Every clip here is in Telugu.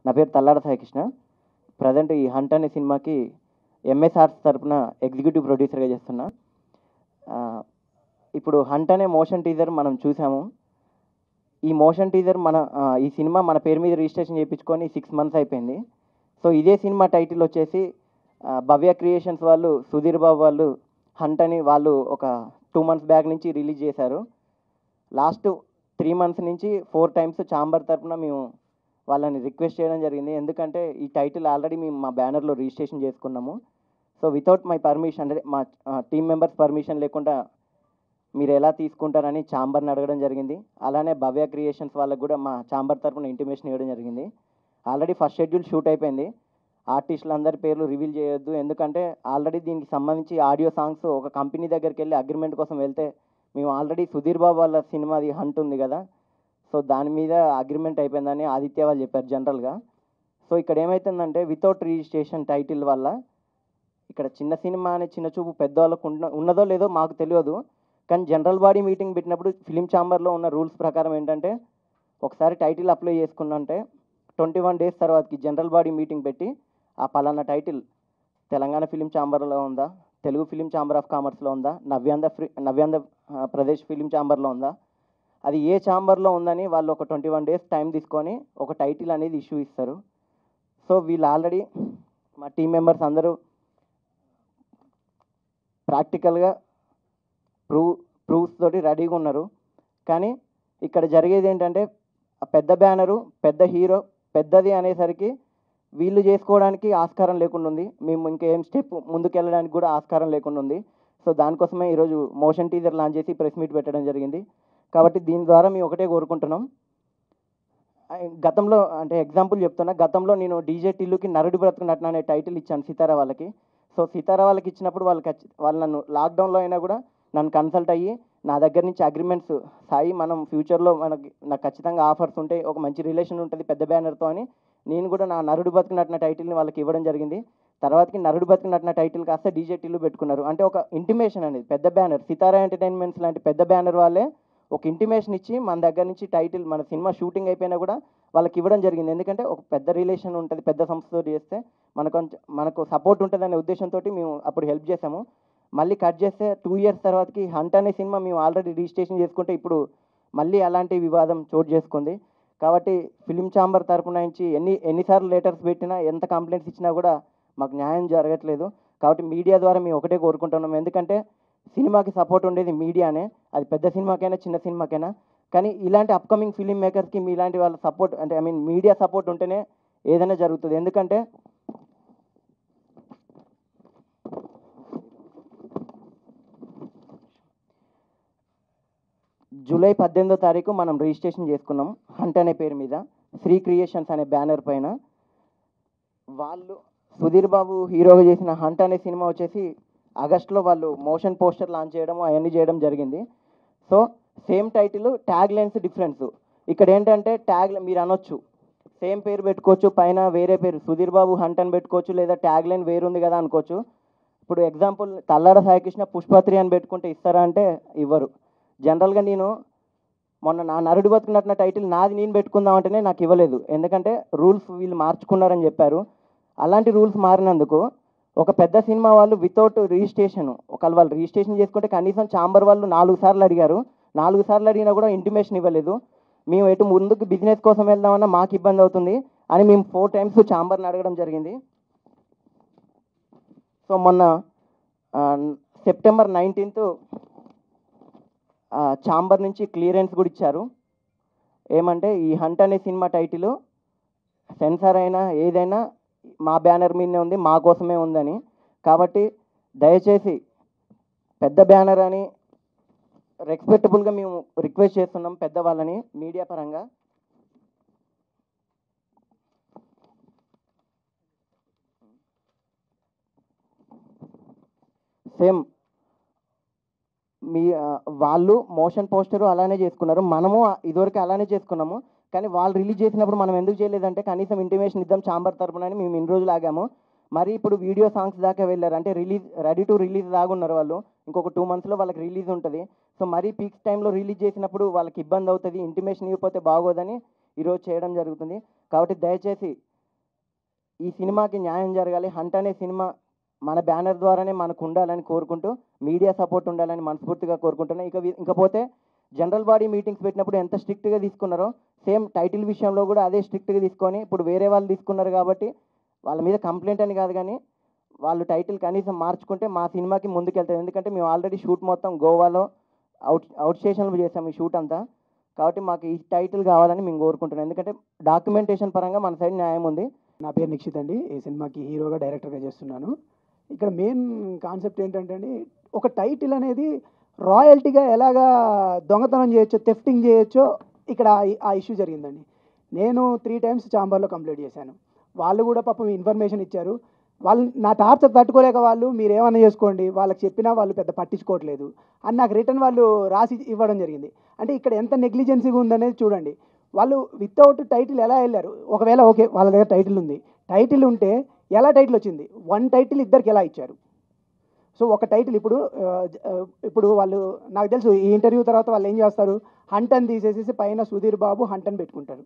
నా పేరు తల్లాడ సాయికృష్ణ ప్రజెంట్ ఈ హంట్ అనే సినిమాకి ఎంఎస్ ఆర్ట్స్ తరపున ఎగ్జిక్యూటివ్ ప్రొడ్యూసర్గా చేస్తున్నా ఆ, ఇప్పుడు హంట్ అనే మోషన్ టీజర్ మనం చూసాము ఈ మోషన్ టీజర్ మన ఆ, ఈ సినిమా మన పేరు మీద రిజిస్ట్రేషన్ చేయించుకొని సిక్స్ మంత్స్ అయిపోయింది సో ఇదే సినిమా టైటిల్ వచ్చేసి ఆ, భవ్య క్రియేషన్స్ వాళ్ళు సుధీర్ బాబు వాళ్ళు హంట్ అని వాళ్ళు ఒక టూ మంత్స్ బ్యాక్ నుంచి రిలీజ్ చేశారు లాస్ట్ త్రీ మంత్స్ నుంచి ఫోర్ టైమ్స్ చాంబర్ తరపున మేము వాళ్ళని రిక్వెస్ట్ చేయడం జరిగింది ఎందుకంటే ఈ టైటిల్ ఆల్రెడీ మేము మా బ్యానర్లో రిజిస్ట్రేషన్ చేసుకున్నాము సో వితౌట్ మై పర్మిషన్ అంటే మా టీం మెంబర్స్ పర్మిషన్ లేకుండా మీరు ఎలా తీసుకుంటారని చాంబర్ని అడగడం జరిగింది అలానే భవ్య క్రియేషన్స్ వాళ్ళకు కూడా మా చాంబర్ తరపున ఇంటిమేషన్ ఇవ్వడం జరిగింది ఆల్రెడీ ఫస్ట్ షెడ్యూల్ షూట్ అయిపోయింది ఆర్టిస్టులు అందరి పేర్లు రివీల్ చేయొద్దు ఎందుకంటే ఆల్రెడీ దీనికి సంబంధించి ఆడియో సాంగ్స్ ఒక కంపెనీ దగ్గరికి వెళ్ళి అగ్రిమెంట్ కోసం వెళ్తే మేము ఆల్రెడీ సుధీర్ బాబు వాళ్ళ సినిమాది హంట్ ఉంది కదా సో దాని మీద అగ్రిమెంట్ అయిపోయిందని ఆదిత్య వాళ్ళు చెప్పారు జనరల్గా సో ఇక్కడ ఏమవుతుందంటే వితౌట్ రిజిస్ట్రేషన్ టైటిల్ వల్ల ఇక్కడ చిన్న సినిమా అనే చిన్న చూపు పెద్దవాళ్ళకు ఉన్న ఉన్నదో లేదో మాకు తెలియదు కానీ జనరల్ బాడీ మీటింగ్ పెట్టినప్పుడు ఫిలిం ఛాంబర్లో ఉన్న రూల్స్ ప్రకారం ఏంటంటే ఒకసారి టైటిల్ అప్లై చేసుకున్నంటే ట్వంటీ వన్ డేస్ తర్వాతకి జనరల్ బాడీ మీటింగ్ పెట్టి ఆ పలానా టైటిల్ తెలంగాణ ఫిలిం ఛాంబర్లో ఉందా తెలుగు ఫిలిం ఛాంబర్ ఆఫ్ కామర్స్లో ఉందా నవ్యాంధ్ర ఫ్రీ నవ్యాంధ్ర ఆ, ప్రదేశ్ ఫిలిం ఛాంబర్లో ఉందా అది ఏ ఛాంబర్లో ఉందని వాళ్ళు ఒక ట్వంటీ వన్ డేస్ టైం తీసుకొని ఒక టైటిల్ అనేది ఇష్యూ ఇస్తారు సో వీళ్ళు ఆల్రెడీ మా టీం మెంబర్స్ అందరూ ప్రాక్టికల్గా ప్రూవ్ ప్రూఫ్స్ తోటి రెడీగా ఉన్నారు కానీ ఇక్కడ జరిగేది ఏంటంటే ఆ పెద్ద బ్యానరు పెద్ద హీరో పెద్దది అనేసరికి వీళ్ళు చేసుకోవడానికి ఆస్కారం లేకుండా ఉంది మేము ఇంకేం స్టెప్ ముందుకెళ్ళడానికి కూడా ఆస్కారం లేకుండా ఉంది సో దానికోసమే ఈరోజు మోషన్ టీజర్ లాంచ్ చేసి ప్రెస్ మీట్ పెట్టడం జరిగింది కాబట్టి దీని ద్వారా మేము ఒకటే కోరుకుంటున్నాం ఆ, గతంలో అంటే ఎగ్జాంపుల్ చెప్తున్నా గతంలో నేను డీజే టిల్లుకి నరుడి బ్రతుకు నటన అనే టైటిల్ ఇచ్చాను సితారా వాళ్ళకి సో సితారా వాళ్ళకి ఇచ్చినప్పుడు వాళ్ళకి ఖచ్చి- వాళ్ళు నన్ను లాక్డౌన్లో అయినా కూడా నన్ను కన్సల్ట్ అయ్యి నా దగ్గర నుంచి అగ్రిమెంట్స్ సాయి మనం ఫ్యూచర్లో మనకి నాకు ఖచ్చితంగా ఆఫర్స్ ఉంటాయి ఒక మంచి రిలేషన్ ఉంటుంది పెద్ద బ్యానర్తో అని నేను కూడా నా నరుడు బతుకు నటిన టైటిల్ని వాళ్ళకి ఇవ్వడం జరిగింది తర్వాతకి నరుడు బతుకు నటిన టైటిల్ కాస్త డీజే టిల్లు పెట్టుకున్నారు అంటే ఒక ఇంటిమేషన్ అనేది పెద్ద బ్యానర్ సితారా ఎంటర్టైన్మెంట్స్ లాంటి పెద్ద బ్యానర్ వాళ్ళే ఒక ఇంటిమేషన్ ఇచ్చి మన దగ్గర నుంచి టైటిల్ మన సినిమా షూటింగ్ అయిపోయినా కూడా వాళ్ళకి ఇవ్వడం జరిగింది ఎందుకంటే ఒక పెద్ద రిలేషన్ ఉంటుంది పెద్ద సంస్థతో చేస్తే మనకు కొంచెం మనకు సపోర్ట్ ఉంటుందనే ఉద్దేశంతో మేము అప్పుడు హెల్ప్ చేసాము మళ్ళీ కట్ చేస్తే టూ ఇయర్స్ తర్వాతకి హంట్ అనే సినిమా మేము ఆల్రెడీ రిజిస్ట్రేషన్ చేసుకుంటే ఇప్పుడు మళ్ళీ అలాంటి వివాదం చోటు చేసుకుంది కాబట్టి ఫిలిం ఛాంబర్ తరపున నుంచి ఎన్ని ఎన్నిసార్లు లెటర్స్ పెట్టినా ఎంత కంప్లైంట్స్ ఇచ్చినా కూడా మాకు న్యాయం జరగట్లేదు కాబట్టి మీడియా ద్వారా మేము ఒకటే కోరుకుంటున్నాం ఎందుకంటే సినిమాకి సపోర్ట్ ఉండేది మీడియానే అది పెద్ద సినిమాకైనా చిన్న సినిమాకైనా కానీ ఇలాంటి అప్కమింగ్ ఫిలిం మేకర్స్కి మీలాంటి వాళ్ళ సపోర్ట్ అంటే ఐ మీన్ మీడియా సపోర్ట్ ఉంటేనే ఏదైనా జరుగుతుంది ఎందుకంటే జూలై పద్దెనిమిదో తారీఖు మనం రిజిస్ట్రేషన్ చేసుకున్నాం హంట్ అనే పేరు మీద శ్రీ క్రియేషన్స్ అనే బ్యానర్ పైన వాళ్ళు సుధీర్ బాబు హీరోగా చేసిన హంట్ అనే సినిమా వచ్చేసి ఆగస్ట్లో వాళ్ళు మోషన్ పోస్టర్ లాంచ్ చేయడం అవన్నీ చేయడం జరిగింది so same title tag lines difference ఇక్కడ ఏంటంటే ట్యాగ్ మీరు అనొచ్చు సేమ్ పేరు పెట్టుకోవచ్చు పైన వేరే పేరు సుధీర్ బాబు హంట్ అని పెట్టుకోవచ్చు లేదా ట్యాగ్ లైన్ వేరుంది కదా అనుకోవచ్చు ఇప్పుడు ఎగ్జాంపుల్ తల్లాడ సాయికృష్ణ పుష్పత్రి అని పెట్టుకుంటే ఇస్తారా అంటే ఇవ్వరు జనరల్గా నేను మొన్న నా నరుడు బతుకున్నట్టు టైటిల్ నాది నేను పెట్టుకుందాం అంటేనే నాకు ఇవ్వలేదు ఎందుకంటే రూల్స్ వీళ్ళు మార్చుకున్నారని చెప్పారు అలాంటి రూల్స్ మారినందుకు ఒక పెద్ద సినిమా వాళ్ళు వితౌట్ రిజిస్ట్రేషన్ ఒకవేళ వాళ్ళు రిజిస్ట్రేషన్ చేసుకుంటే కనీసం చాంబర్ వాళ్ళు నాలుగు సార్లు అడిగారు నాలుగు సార్లు అడిగినా కూడా ఇంటిమేషన్ ఇవ్వలేదు మేము ఎటు ముందుకు బిజినెస్ కోసం వెళ్దామన్నా మాకు ఇబ్బంది అవుతుంది అని మేము ఫోర్ టైమ్స్ చాంబర్ని అడగడం జరిగింది సో మొన్న ఆ, సెప్టెంబర్ నైన్టీన్త్ చాంబర్ నుంచి క్లియరెన్స్ కూడా ఇచ్చారు ఏమంటే ఈ హంట్ అనే సినిమా టైటిల్ సెన్సార్ అయినా ఏదైనా మా బ్యానర్ మీదనే ఉంది మా కోసమే ఉందని కాబట్టి దయచేసి పెద్ద బ్యానర్ అని రెస్పెక్టబుల్గా మేము రిక్వెస్ట్ చేస్తున్నాం పెద్దవాళ్ళని మీడియా పరంగా సేమ్ మీ ఆ, వాళ్ళు మోషన్ పోస్టర్ అలానే చేసుకున్నారు మనము ఇదివరకు అలానే చేసుకున్నాము కానీ వాళ్ళు రిలీజ్ చేసినప్పుడు మనం ఎందుకు చేయలేదంటే కనీసం ఇంటిమేషన్ ఇద్దాం చాంబర్ తరపున అని మేము ఇన్ని రోజులు ఆగాము మరి ఇప్పుడు వీడియో సాంగ్స్ దాకా వెళ్ళారు అంటే రిలీజ్ రెడీ టు రిలీజ్ దాకా ఉన్నారు వాళ్ళు ఇంకొక టూ మంత్స్లో వాళ్ళకి రిలీజ్ ఉంటుంది సో మరీ పీక్స్ టైంలో రిలీజ్ చేసినప్పుడు వాళ్ళకి ఇబ్బంది అవుతుంది ఇంటిమేషన్ ఇవ్వకపోతే బాగోదని ఈరోజు చేయడం జరుగుతుంది కాబట్టి దయచేసి ఈ సినిమాకి న్యాయం జరగాలి హంట్ అనే సినిమా మన బ్యానర్ ద్వారానే మనకు ఉండాలని కోరుకుంటూ మీడియా సపోర్ట్ ఉండాలని మనస్ఫూర్తిగా కోరుకుంటున్నాను ఇక వి- ఇంకపోతే జనరల్ బాడీ మీటింగ్స్ పెట్టినప్పుడు ఎంత స్ట్రిక్ట్గా తీసుకున్నారో సేమ్ టైటిల్ విషయంలో కూడా అదే స్ట్రిక్ట్గా తీసుకొని ఇప్పుడు వేరే వాళ్ళు తీసుకున్నారు కాబట్టి వాళ్ళ మీద కంప్లైంట్ అని కాదు కానీ వాళ్ళు టైటిల్ కనీసం మార్చుకుంటే మా సినిమాకి ముందుకెళ్తారు ఎందుకంటే మేము ఆల్రెడీ షూట్ మొత్తం గోవాలో అవుట్ అవుట్ స్టేషన్లో చేసాం ఈ షూట్ అంతా కాబట్టి మాకు ఈ టైటిల్ కావాలని మేము కోరుకుంటున్నాం ఎందుకంటే డాక్యుమెంటేషన్ పరంగా మన సైడ్ న్యాయం ఉంది నా పేరు నిక్షిత్ అండి ఈ సినిమాకి హీరోగా డైరెక్టర్గా చేస్తున్నాను ఇక్కడ మెయిన్ కాన్సెప్ట్ ఏంటంటే అండి ఒక టైటిల్ అనేది రాయల్టీగా ఎలాగా దొంగతనం చేయొచ్చో థెఫ్టింగ్ చేయొచ్చో ఇక్కడ ఆ- ఆ ఇష్యూ జరిగిందండి నేను త్రీ టైమ్స్ చాంబర్లో కంప్లీట్ చేశాను వాళ్ళు కూడా పాపం ఇన్ఫర్మేషన్ ఇచ్చారు వాళ్ళు నా టార్చర్ తట్టుకోలేక వాళ్ళు మీరు ఏమన్నా చేసుకోండి వాళ్ళకి చెప్పినా వాళ్ళు పెద్ద పట్టించుకోవట్లేదు అని నాకు రిటర్న్ వాళ్ళు రాసి ఇవ్వడం జరిగింది అంటే ఇక్కడ ఎంత నెగ్లిజెన్సీగా ఉందనేది చూడండి వాళ్ళు వితౌట్ టైటిల్ ఎలా వెళ్ళారు ఒకవేళ ఓకే వాళ్ళ దగ్గర టైటిల్ ఉంది టైటిల్ ఉంటే ఎలా టైటిల్ వచ్చింది వన్ టైటిల్ ఇద్దరికి ఎలా ఇచ్చారు సో ఒక టైటిల్ ఇప్పుడు ఆ, ఆ, ఇప్పుడు వాళ్ళు నాకు తెలుసు ఈ ఇంటర్వ్యూ తర్వాత వాళ్ళు ఏం చేస్తారు హంటన్ తీసేసేసి పైన సుధీర్ బాబు హంటన్ పెట్టుకుంటారు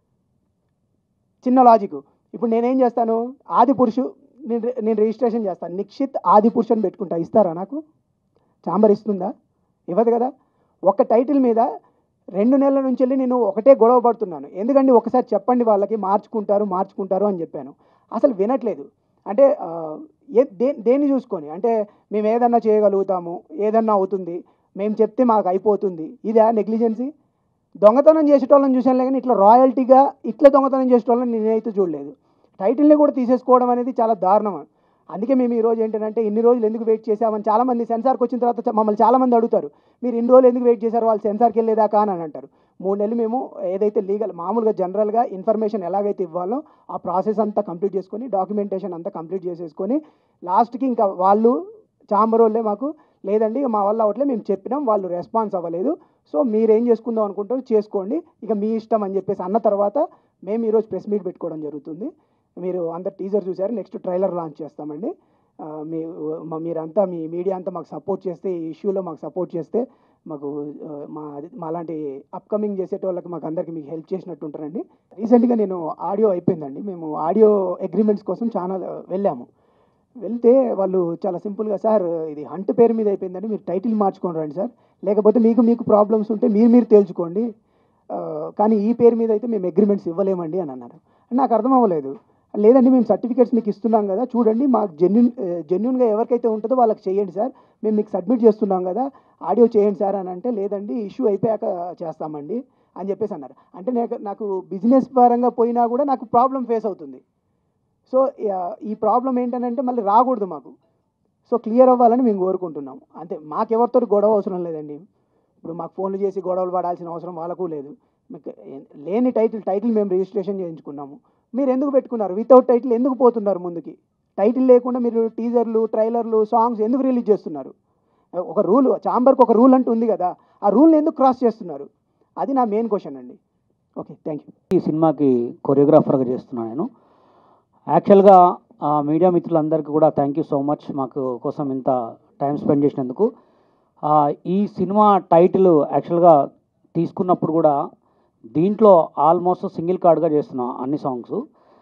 చిన్న లాజిక్ ఇప్పుడు నేనేం చేస్తాను ఆది పురుషు నేను రి- నేను రిజిస్ట్రేషన్ చేస్తాను నిక్షిత్ ఆది పురుషు అని పెట్టుకుంటా ఇస్తారా నాకు చాంబర్ ఇస్తుందా ఇవ్వదు కదా ఒక టైటిల్ మీద రెండు నెలల నుంచి వెళ్ళి నేను ఒకటే గొడవ పడుతున్నాను ఎందుకంటే ఒకసారి చెప్పండి వాళ్ళకి మార్చుకుంటారు మార్చుకుంటారు అని చెప్పాను అసలు వినట్లేదు అంటే ఆ, ఏ దే దేన్ని చూసుకొని అంటే మేము ఏదన్నా చేయగలుగుతాము ఏదన్నా అవుతుంది మేము చెప్తే మాకు అయిపోతుంది ఇదా నెగ్లిజెన్సీ దొంగతనం చేసేటోళ్ళని చూసాను కానీ ఇట్లా రాయల్టీగా ఇట్లా దొంగతనం చేసేటోళ్ళని నేనైతే చూడలేదు టైటిల్ని కూడా తీసేసుకోవడం అనేది చాలా దారుణం అందుకే మేము ఈ రోజు ఏంటంటే ఇన్ని రోజులు ఎందుకు వెయిట్ చేసామని చాలామంది సెన్సార్కి వచ్చిన తర్వాత చ- మమ్మల్ని చాలామంది అడుగుతారు మీరు ఇన్ని రోజులు ఎందుకు వెయిట్ చేశారు వాళ్ళు సెన్సార్కి వెళ్ళేదాకా అని అంటారు మూడు నెలలు మేము ఏదైతే లీగల్ మామూలుగా జనరల్గా ఇన్ఫర్మేషన్ ఎలాగైతే ఇవ్వాలో ఆ ప్రాసెస్ అంతా కంప్లీట్ చేసుకొని డాక్యుమెంటేషన్ అంతా కంప్లీట్ చేసేసుకొని లాస్ట్కి ఇంకా వాళ్ళు చాంబర్ వాళ్ళే మాకు లేదండి ఇక మా వల్ల అవట్లే మేము చెప్పినాం వాళ్ళు రెస్పాన్స్ అవ్వలేదు సో మీరు ఏం చేసుకుందాం అనుకుంటారో చేసుకోండి ఇక మీ ఇష్టం అని చెప్పేసి అన్న తర్వాత మేము ఈరోజు ప్రెస్ మీట్ పెట్టుకోవడం జరుగుతుంది మీరు అందరు టీజర్ చూసారు నెక్స్ట్ ట్రైలర్ లాంచ్ చేస్తామండి ఆ, మీ మా- మీరంతా మీ మీడియా అంతా మాకు సపోర్ట్ చేస్తే ఈ ఇష్యూలో మాకు సపోర్ట్ చేస్తే మాకు ఆ, మా మా అలాంటి అప్కమింగ్ చేసేటోళ్ళకి మాకు అందరికి మీకు హెల్ప్ చేసినట్టు ఉంటారండి రీసెంట్గా నేను ఆడియో అయిపోయిందండి మేము ఆడియో అగ్రిమెంట్స్ కోసం చాలా వెళ్ళాము వెళ్తే వాళ్ళు చాలా సింపుల్గా సార్ ఇది హంట్ పేరు మీద అయిపోయిందండి మీరు టైటిల్ మార్చుకొని రండి సార్ లేకపోతే మీకు మీకు ప్రాబ్లమ్స్ ఉంటే మీరు మీరు తేల్చుకోండి ఆ, కానీ ఈ పేరు మీద అయితే మేము అగ్రిమెంట్స్ ఇవ్వలేమండి అని అన్నారు నాకు అర్థం అవ్వలేదు లేదండి మేము సర్టిఫికేట్స్ మీకు ఇస్తున్నాం కదా చూడండి మాకు జెన్యున్ జెన్యున్గా ఎవరికైతే ఉంటుందో వాళ్ళకి చేయండి సార్ మేము మీకు సబ్మిట్ చేస్తున్నాం కదా ఆడియో చేయండి సార్ అని అంటే లేదండి ఇష్యూ అయిపోయాక చేస్తామండి అని చెప్పేసి అన్నారు అంటే నాకు నాకు బిజినెస్ పరంగా పోయినా కూడా నాకు ప్రాబ్లం ఫేస్ అవుతుంది సో ఈ ప్రాబ్లం ఏంటంటే మళ్ళీ రాకూడదు మాకు సో క్లియర్ అవ్వాలని మేము కోరుకుంటున్నాం అంతే మాకెవరితో గొడవ అవసరం లేదండి ఇప్పుడు మాకు ఫోన్లు చేసి గొడవలు పడాల్సిన అవసరం వాళ్ళకు లేదు మీకు ఏ- లేని టైటిల్ టైటిల్ మేము రిజిస్ట్రేషన్ చేయించుకున్నాము మీరు ఎందుకు పెట్టుకున్నారు వితౌట్ టైటిల్ ఎందుకు పోతున్నారు ముందుకి టైటిల్ లేకుండా మీరు టీజర్లు ట్రైలర్లు సాంగ్స్ ఎందుకు రిలీజ్ చేస్తున్నారు ఒక రూల్ చాంబర్కి ఒక రూల్ అంటూ ఉంది కదా ఆ రూల్ని ఎందుకు క్రాస్ చేస్తున్నారు అది నా మెయిన్ క్వశ్చన్ అండి ఓకే థ్యాంక్ యూ ఈ సినిమాకి కొరియోగ్రాఫర్గా చేస్తున్నాను నేను యాక్చువల్గా ఆ, మీడియా మిత్రులందరికీ కూడా థ్యాంక్ యూ సో మచ్ మాకు కోసం ఇంత టైం స్పెండ్ చేసినందుకు ఆ, ఈ సినిమా టైటిల్ యాక్చువల్గా తీసుకున్నప్పుడు కూడా దీంట్లో ఆల్మోస్ట్ సింగిల్ కార్డ్గా చేస్తున్నాం అన్ని సాంగ్స్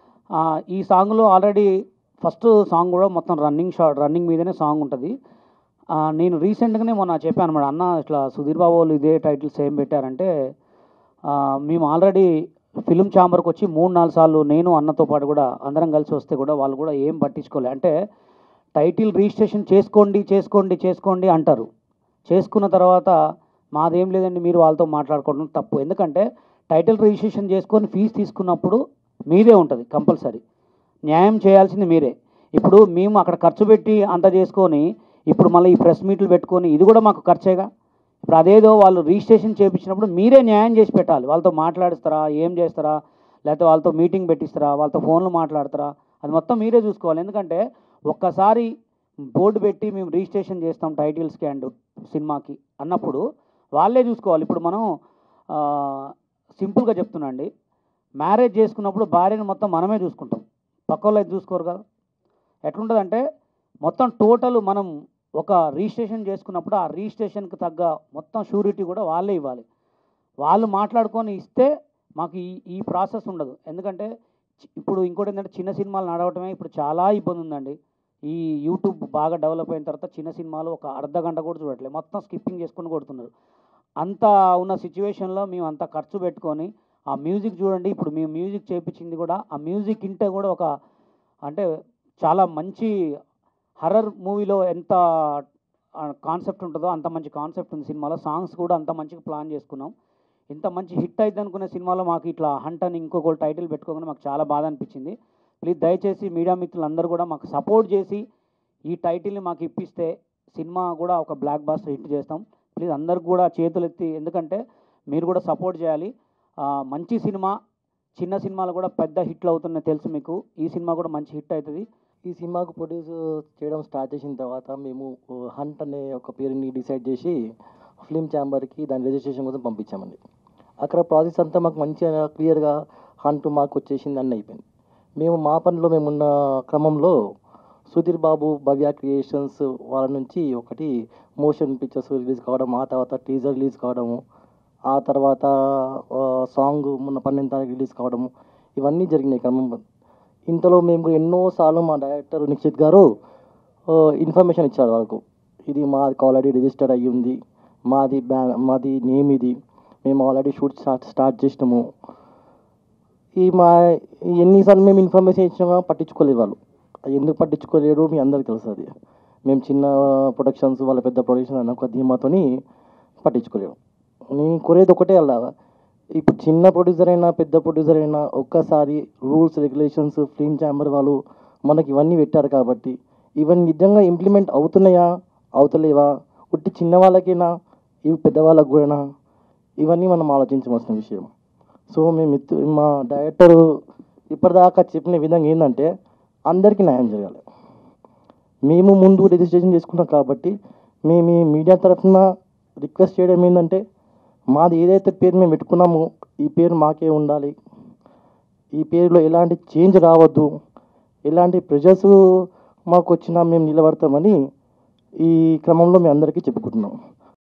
ఈ సాంగ్లో ఆల్రెడీ ఫస్ట్ సాంగ్ కూడా మొత్తం రన్నింగ్ షాట్ రన్నింగ్ మీదనే సాంగ్ ఉంటుంది ఆ, నేను రీసెంట్గానే మొన్న చెప్పాను అనమాట అన్న ఇట్లా సుధీర్ బాబు వాళ్ళు ఇదే టైటిల్ సేమ్ పెట్టారంటే ఆ, మేము ఆల్రెడీ ఫిలిం ఛాంబర్కి వచ్చి మూడు నాలుగు సార్లు నేను అన్నతో పాటు కూడా అందరం కలిసి వస్తే కూడా వాళ్ళు కూడా ఏం పట్టించుకోలే అంటే టైటిల్ రిజిస్ట్రేషన్ చేసుకోండి చేసుకోండి చేసుకోండి అంటారు చేసుకున్న తర్వాత మాదేం లేదండి మీరు వాళ్ళతో మాట్లాడుకోవడం తప్పు ఎందుకంటే టైటిల్ రిజిస్ట్రేషన్ చేసుకొని ఫీజు తీసుకున్నప్పుడు మీదే ఉంటుంది కంపల్సరీ న్యాయం చేయాల్సింది మీరే ఇప్పుడు మేము అక్కడ ఖర్చు పెట్టి అంత చేసుకొని ఇప్పుడు మళ్ళీ ఈ ప్రెస్ మీట్లు పెట్టుకొని ఇది కూడా మాకు ఖర్చేగా ఇప్పుడు అదేదో వాళ్ళు రిజిస్ట్రేషన్ చేయించినప్పుడు మీరే న్యాయం చేసి పెట్టాలి వాళ్ళతో మాట్లాడిస్తారా ఏం చేస్తారా లేకపోతే వాళ్ళతో మీటింగ్ పెట్టిస్తారా వాళ్ళతో ఫోన్లు మాట్లాడతారా అది మొత్తం మీరే చూసుకోవాలి ఎందుకంటే ఒక్కసారి బోర్డు పెట్టి మేము రిజిస్ట్రేషన్ చేస్తాం టైటిల్స్కి అండ్ సినిమాకి అన్నప్పుడు వాళ్ళే చూసుకోవాలి ఇప్పుడు మనం ఆ, సింపుల్గా చెప్తున్నా అండి మ్యారేజ్ చేసుకున్నప్పుడు భార్యను మొత్తం మనమే చూసుకుంటాం పక్క వాళ్ళు అయితే చూసుకోరు కదా ఎట్లుంటుందంటే మొత్తం టోటల్ మనం ఒక రిజిస్ట్రేషన్ చేసుకున్నప్పుడు ఆ రిజిస్ట్రేషన్కి తగ్గ మొత్తం షూరిటీ కూడా వాళ్ళే ఇవ్వాలి వాళ్ళు మాట్లాడుకొని ఇస్తే మాకు ఈ ఈ ప్రాసెస్ ఉండదు ఎందుకంటే చి- ఇప్పుడు ఇంకోటి ఏంటంటే చిన్న సినిమాలు నడవటమే ఇప్పుడు చాలా ఇబ్బంది ఉందండి ఈ యూట్యూబ్ బాగా డెవలప్ అయిన తర్వాత చిన్న సినిమాలు ఒక అర్ధ గంట కూడా చూడట్లేదు మొత్తం స్కిప్పింగ్ చేసుకొని కొడుతున్నారు అంత ఉన్న సిచ్యువేషన్లో మేము అంత ఖర్చు పెట్టుకొని ఆ మ్యూజిక్ చూడండి ఇప్పుడు మేము మ్యూజిక్ చేయించింది కూడా ఆ మ్యూజిక్ ఇంటే కూడా ఒక అంటే చాలా మంచి హర్రర్ మూవీలో ఎంత కాన్సెప్ట్ ఉంటుందో అంత మంచి కాన్సెప్ట్ ఉంది సినిమాలో సాంగ్స్ కూడా అంత మంచిగా ప్లాన్ చేసుకున్నాం ఇంత మంచి హిట్ అయితే అనుకునే సినిమాలో మాకు ఇట్లా హంట్ అని ఇంకొక టైటిల్ పెట్టుకోగానే మాకు చాలా బాధ అనిపించింది ప్లీజ్ దయచేసి మీడియా మిత్రులందరూ కూడా మాకు సపోర్ట్ చేసి ఈ టైటిల్ని మాకు ఇప్పిస్తే సినిమా కూడా ఒక బ్లాక్ బాస్టర్ హిట్ చేస్తాం ప్లీజ్ అందరికి కూడా చేతులు ఎత్తి ఎందుకంటే మీరు కూడా సపోర్ట్ చేయాలి ఆ, మంచి సినిమా చిన్న సినిమాలు కూడా పెద్ద హిట్లు అవుతున్నాయి తెలుసు మీకు ఈ సినిమా కూడా మంచి హిట్ అవుతుంది ఈ సినిమాకు ప్రొడ్యూస్ చేయడం స్టార్ట్ చేసిన తర్వాత మేము హంట్ అనే ఒక పేరుని డిసైడ్ చేసి ఫిలిం ఛాంబర్కి దాని రిజిస్ట్రేషన్ కోసం పంపించామండి అక్కడ ప్రాసెస్ అంతా మాకు మంచిగా క్లియర్గా హంట్ మాకు వచ్చేసింది అన్నీ అయిపోయింది మేము మా పనిలో మేమున్న క్రమంలో సుధీర్ బాబు భవ్య క్రియేషన్స్ వాళ్ళ నుంచి ఒకటి మోషన్ పిక్చర్స్ రిలీజ్ కావడం ఆ తర్వాత టీజర్ రిలీజ్ కావడము ఆ తర్వాత సాంగ్ మొన్న పన్నెండు తారీఖు రిలీజ్ కావడము ఇవన్నీ జరిగినాయి క్రమంలో ఇంతలో మేము ఎన్నోసార్లు మా డైరెక్టర్ నిశ్చిత్ గారు ఇన్ఫర్మేషన్ ఇచ్చారు వాళ్ళకు ఇది మాది ఆల్రెడీ రిజిస్టర్డ్ అయ్యి ఉంది మాది బ్యా మాది నేమ్ ఇది మేము ఆల్రెడీ షూట్ స్టార్ట్ స్టార్ట్ చేసినాము ఈ మా ఎన్నిసార్లు మేము ఇన్ఫర్మేషన్ ఇచ్చినా పట్టించుకోలేదు వాళ్ళు అది ఎందుకు పట్టించుకోలేరు మీ అందరికి తెలుసు అది మేము చిన్న ప్రొడక్షన్స్ వాళ్ళ పెద్ద ప్రొడక్షన్ అన్న ఒక ధీమాతోని పట్టించుకోలేరు నేను కోరేది ఒకటే అలా ఇప్పుడు చిన్న ప్రొడ్యూసర్ అయినా పెద్ద ప్రొడ్యూసర్ అయినా ఒక్కసారి రూల్స్ రెగ్యులేషన్స్ ఫిల్మ్ ఛాంబర్ వాళ్ళు మనకి ఇవన్నీ పెట్టారు కాబట్టి ఇవన్నీ నిజంగా ఇంప్లిమెంట్ అవుతున్నాయా అవుతలేవా ఉట్టి చిన్న వాళ్ళకైనా ఇవి పెద్దవాళ్ళకు కూడా ఇవన్నీ మనం ఆలోచించవలసిన విషయం సో మేము మిత్తు మా డైరెక్టర్ ఇప్పటిదాకా చెప్పిన విధంగా ఏంటంటే అందరికీ న్యాయం జరగాలి మేము ముందు రిజిస్ట్రేషన్ చేసుకున్నాం కాబట్టి మేము ఈ మీడియా తరఫున రిక్వెస్ట్ చేయడం ఏంటంటే మాది ఏదైతే పేరు మేము పెట్టుకున్నామో ఈ పేరు మాకే ఉండాలి ఈ పేరులో ఎలాంటి చేంజ్ రావద్దు ఎలాంటి ప్రెజర్స్ మాకు వచ్చినా మేము నిలబడతామని ఈ క్రమంలో మేము అందరికీ చెప్పుకుంటున్నాం